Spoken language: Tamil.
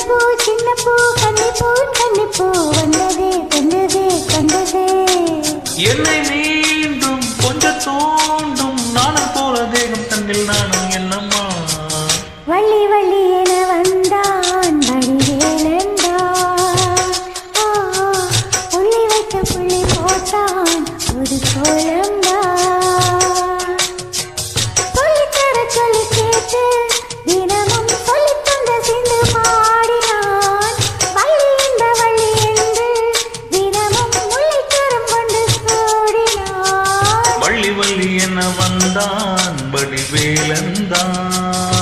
பூ சின்ன பூ கன்னிப்பூ கன்னிப்பூ வந்ததே வந்ததே வந்ததே என்னை மீண்டும் கொஞ்சம் தோண்டும் நானும் போல தேகம் தன்னில் நானும் என்னம்மா வள்ளி வள்ளி என வந்தான் வடிவேலந்தான் ஓ புள்ளி வைக்க புள்ளி போட்டான் ஒரு கோலம்தான் சொல்லித்தர சொல்லி கேட்டு தினமும் சொல்லித் தந்த சிந்து பாடினான் வள்ளி இந்த வள்ளி என்று தினமும் முல்லைக்கரம் கொண்டு சூடினான் வள்ளி வள்ளி என வந்தான் வடிவேலந்தான்